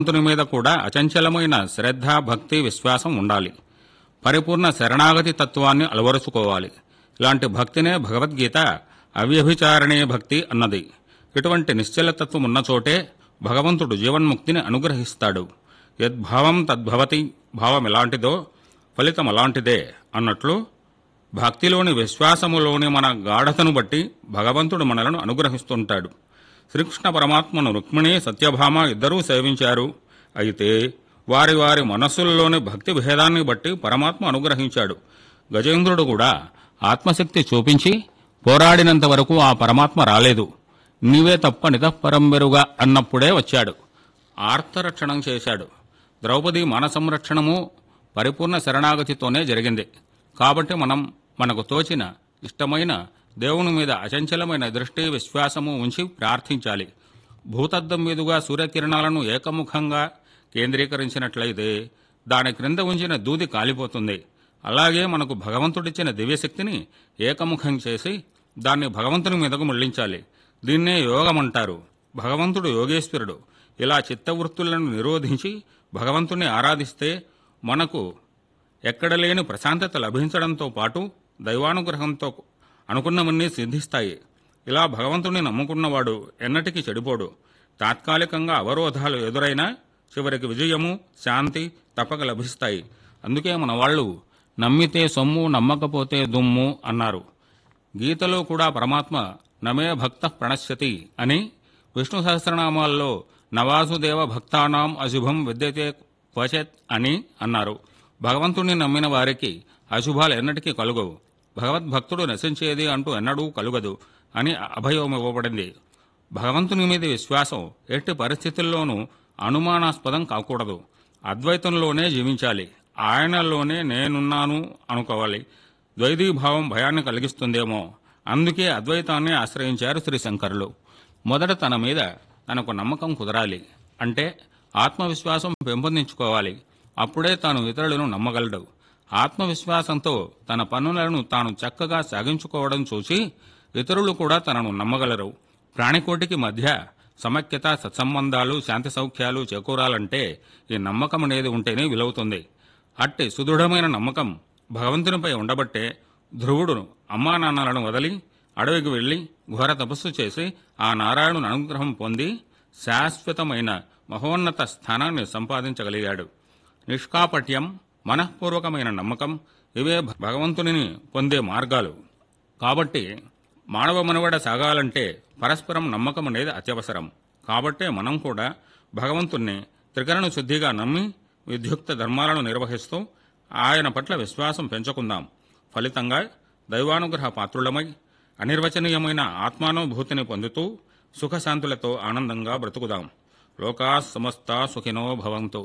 భగవంతుని మీద కూడా అచంచలమైన శ్రద్ధ భక్తి విశ్వాసం ఉండాలి పరిపూర్ణ శరణాగతి తత్వాన్ని అలవరుచుకోవాలి ఇలాంటి భక్తినే భగవద్గీత అవ్యభిచారణీయ భక్తి అన్నది ఇటువంటి నిశ్చలతత్వం ఉన్న చోటే భగవంతుడు జీవన్ముక్తిని అనుగ్రహిస్తాడు యద్భావం తద్భవతి భావం ఎలాంటిదో ఫలితం అలాంటిదే అన్నట్లు భక్తిలోని విశ్వాసములోని మన గాఢతను బట్టి భగవంతుడు మనలను అనుగ్రహిస్తుంటాడు శ్రీకృష్ణ పరమాత్మను రుక్మిణి సత్యభామ ఇద్దరూ సేవించారు అయితే వారి వారి మనస్సుల్లోని భక్తి భేదాన్ని బట్టి పరమాత్మ అనుగ్రహించాడు గజేంద్రుడు కూడా ఆత్మశక్తి చూపించి పోరాడినంత వరకు ఆ పరమాత్మ రాలేదు నీవే తప్ప నితఃపరంబెరుగా అన్నప్పుడే వచ్చాడు ఆర్తరక్షణం చేశాడు ద్రౌపది మన సంరక్షణము పరిపూర్ణ శరణాగతితోనే జరిగింది కాబట్టి మనం మనకు తోచిన ఇష్టమైన దేవుని మీద అచంచలమైన దృష్టి విశ్వాసము ఉంచి ప్రార్థించాలి భూతద్దం మీదుగా సూర్యకిరణాలను ఏకముఖంగా కేంద్రీకరించినట్లయితే దాని క్రింద ఉంచిన దూది కాలిపోతుంది అలాగే మనకు భగవంతుడిచ్చిన దివ్యశక్తిని ఏకముఖం చేసి దాన్ని భగవంతుని మీదకు మళ్లించాలి దీన్నే యోగమంటారు భగవంతుడు యోగేశ్వరుడు ఇలా చిత్తవృత్తులను నిరోధించి భగవంతుని ఆరాధిస్తే మనకు ఎక్కడ లేని ప్రశాంతత లభించడంతో పాటు దైవానుగ్రహంతో అనుకున్నవన్నీ సిద్ధిస్తాయి ఇలా భగవంతుని నమ్ముకున్నవాడు ఎన్నటికీ చెడిపోడు తాత్కాలికంగా అవరోధాలు ఎదురైనా చివరికి విజయము శాంతి తప్పక లభిస్తాయి అందుకే మన వాళ్ళు నమ్మితే సొమ్ము నమ్మకపోతే దుమ్ము అన్నారు గీతలో కూడా పరమాత్మ నమే భక్త ప్రణశ్యతి అని విష్ణు సహస్రనామాల్లో నవాసుదేవ భక్తానాం అశుభం విద్యతే క్వచత్ అని అన్నారు భగవంతుని నమ్మిన వారికి అశుభాలు ఎన్నటికీ కలుగవు భగవద్భక్తుడు నశించేది అంటూ ఎన్నడూ కలుగదు అని అభయం ఇవ్వబడింది భగవంతుని మీద విశ్వాసం ఎట్టి పరిస్థితుల్లోనూ అనుమానాస్పదం కాకూడదు అద్వైతంలోనే జీవించాలి ఆయనలోనే నేనున్నాను అనుకోవాలి ద్వైతీభావం భయాన్ని కలిగిస్తుందేమో అందుకే అద్వైతాన్ని ఆశ్రయించారు శ్రీ శంకరులు మొదట తన మీద తనకు నమ్మకం కుదరాలి అంటే ఆత్మవిశ్వాసం పెంపొందించుకోవాలి అప్పుడే తాను ఇతరులను నమ్మగలడు ఆత్మవిశ్వాసంతో తన పనులను తాను చక్కగా సాగించుకోవడం చూసి ఇతరులు కూడా తనను నమ్మగలరు ప్రాణికోటికి మధ్య సమైక్యత సత్సంబంధాలు శాంతి సౌఖ్యాలు చేకూరాలంటే ఈ నమ్మకం అనేది ఉంటేనే విలువుతుంది అట్టి సుదృఢమైన నమ్మకం భగవంతునిపై ఉండబట్టే ధ్రువుడు అమ్మా నాన్నలను వదిలి అడవికి వెళ్లి ఘోర తపస్సు చేసి ఆ నారాయణుని అనుగ్రహం పొంది శాశ్వతమైన మహోన్నత స్థానాన్ని సంపాదించగలిగాడు నిష్కాపట్యం మనఃపూర్వకమైన నమ్మకం ఇవే భగవంతునిని పొందే మార్గాలు కాబట్టి మానవ మనుగడ సాగాలంటే పరస్పరం నమ్మకం అనేది అత్యవసరం కాబట్టే మనం కూడా భగవంతుణ్ణి త్రికరణ శుద్ధిగా నమ్మి విద్యుక్త ధర్మాలను నిర్వహిస్తూ ఆయన పట్ల విశ్వాసం పెంచుకుందాం ఫలితంగా దైవానుగ్రహ పాత్రులమై అనిర్వచనీయమైన ఆత్మానుభూతిని పొందుతూ సుఖశాంతులతో ఆనందంగా బ్రతుకుదాం లోకా సమస్త సుఖినో భవంతు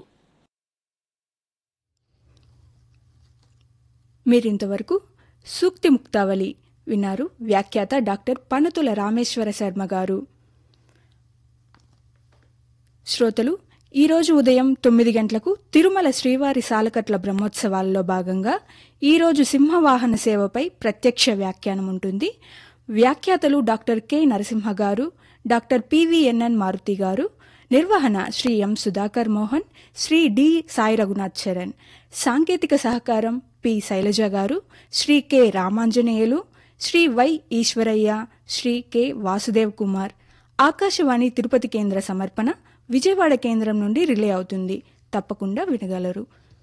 మీరింతవరకు సూక్తి ముక్తావళి విన్నారు వ్యాఖ్యాత డాక్టర్ పనతుల రామేశ్వర శర్మ గారు శ్రోతలు ఈరోజు ఉదయం తొమ్మిది గంటలకు తిరుమల శ్రీవారి సాలకట్ల బ్రహ్మోత్సవాల్లో భాగంగా ఈరోజు సింహవాహన సేవపై ప్రత్యక్ష వ్యాఖ్యానం ఉంటుంది వ్యాఖ్యాతలు డాక్టర్ కె నరసింహ గారు డాక్టర్ పివిఎన్ఎన్ మారుతి గారు నిర్వహణ శ్రీ ఎం సుధాకర్ మోహన్ శ్రీ డి సాయి రఘునాథ్ చరణ్ సాంకేతిక సహకారం P Sailaja garu Shri K Ramanjaneyulu Shri Y Eswaraiah Shri K Vasudev Kumar Akashvani Tirupati కేంద్ర సమర్పణ విజయవాడ కేంద్రం నుండి రిలే అవుతుంది తప్పకుండా వినగలరు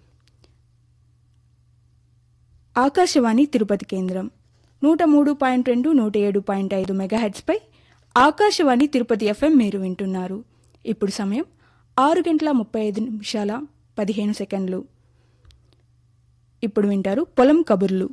ఆకాశవాణి తిరుపతి కేంద్రం నూట మూడు పాయింట్ రెండు నూట ఏడు పాయింట్ ఐదు మెగాహెడ్స్పై ఆకాశవాణి తిరుపతి ఎఫ్ఎం మీరు వింటున్నారు ఇప్పుడు సమయం ఆరు గంటల ముప్పై ఐదు నిమిషాల పదిహేను సెకండ్లు ఇప్పుడు వింటారు పొలం కబుర్లు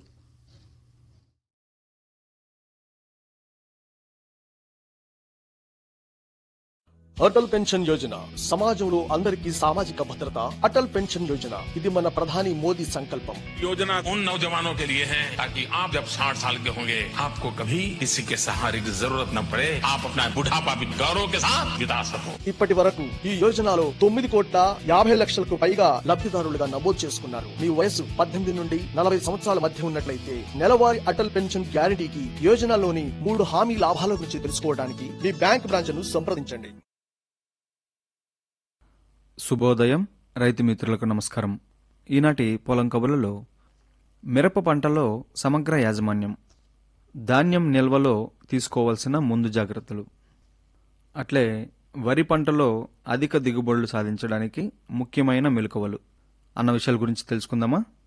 అటల్ పెన్షన్ యోజన సమాజంలో అందరికీ సామాజిక భద్రత అటల్ పెన్షన్ యోజన ఇది మన ప్రధాని మోదీ సంకల్పం योजना उन नौजवानों के लिए है ताकि आप जब 60 साल के होंगे आपको कभी किसी के सहारे की जरूरत न पड़े आप अपना बुढ़ापा भी गौरव के साथ बिता सको ఇప్పటి వరకు ఈ యోజనలో తొమ్మిది కోట్ల యాభై లక్షలకు పైగా లబ్ధిదారులుగా నమోదు చేసుకున్నారు మీ వయసు పద్దెనిమిది నుండి నలభై సంవత్సరాల మధ్య ఉన్నట్లయితే నెలవారీ అటల్ పెన్షన్ గ్యారంటీకి యోజనలోని మూడు హామీ లాభాల గురించి తెలుసుకోవడానికి మీ బ్యాంక్ బ్రాంచ్ ను సంప్రదించండి శుభోదయం రైతు మిత్రులకు నమస్కారం ఈనాటి పొలం కబులలో మిరప పంటలో సమగ్ర యాజమాన్యం ధాన్యం నిల్వలో తీసుకోవాల్సిన ముందు జాగ్రత్తలు అట్లే వరి పంటలో అధిక దిగుబడులు సాధించడానికి ముఖ్యమైన మెలకువలు అన్న విషయాల గురించి తెలుసుకుందామా